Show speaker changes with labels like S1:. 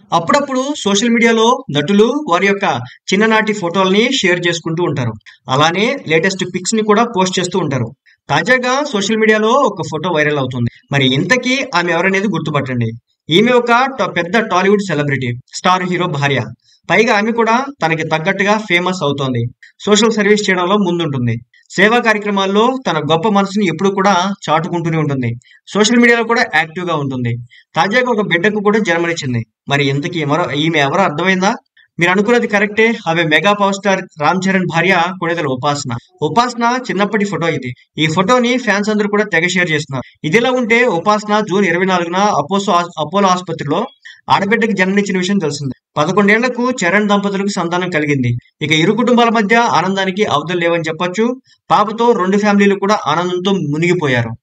S1: అప్పుడప్పుడు సోషల్ మీడియాలో నటులు వారి యొక్క చిన్ననాటి ఫోటోల్ని షేర్ చేసుకుంటూ ఉంటారు అలానే లేటెస్ట్ పిక్స్ ని కూడా పోస్ట్ చేస్తూ ఉంటారు తాజాగా సోషల్ మీడియాలో ఒక ఫోటో వైరల్ అవుతుంది మరి ఇంతకీ ఆమె ఎవరనేది గుర్తుపట్టండి ఈమె ఒక ట- పెద్ద టాలీవుడ్ సెలబ్రిటీ స్టార్ హీరో భార్య పైగా ఆమె కూడా తనకి తగ్గట్టుగా ఫేమస్ అవుతోంది సోషల్ సర్వీస్ చేయడంలో ముందుంటుంది సేవా కార్యక్రమాల్లో తన గొప్ప మనసుని ఎప్పుడు కూడా చాటుకుంటూనే ఉంటుంది సోషల్ మీడియాలో కూడా యాక్టివ్ గా ఉంటుంది తాజాగా ఒక బిడ్డకు కూడా జన్మనిచ్చింది మరి ఇంతకీ మరో ఈమె ఎవరో అర్థమైందా మీరు అనుకున్నది కరెక్టే ఆమె mega power star Ram Charan భార్య కొణిదల ఉపాసన ఉపాసన చిన్నప్పటి ఫోటో ఇది ఈ ఫోటోని ఫ్యాన్స్ అందరూ కూడా తెగ షేర్ చేస్తున్నారు ఇదిలా ఉంటే ఉపాసన జూన్ ఇరవై నాలుగున అపోసో అపోలో ఆసుపత్రిలో ఆడబిడ్డకి జన్మనిచ్చిన విషయం తెలిసింది పదకొండేళ్లకు చరణ్ దంపతులకు సంతానం కలిగింది ఇక ఇరు కుటుంబాల మధ్య ఆనందానికి అవధులు లేవని చెప్పొచ్చు పాపతో రెండు ఫ్యామిలీలు కూడా ఆనందంతో మునిగిపోయారు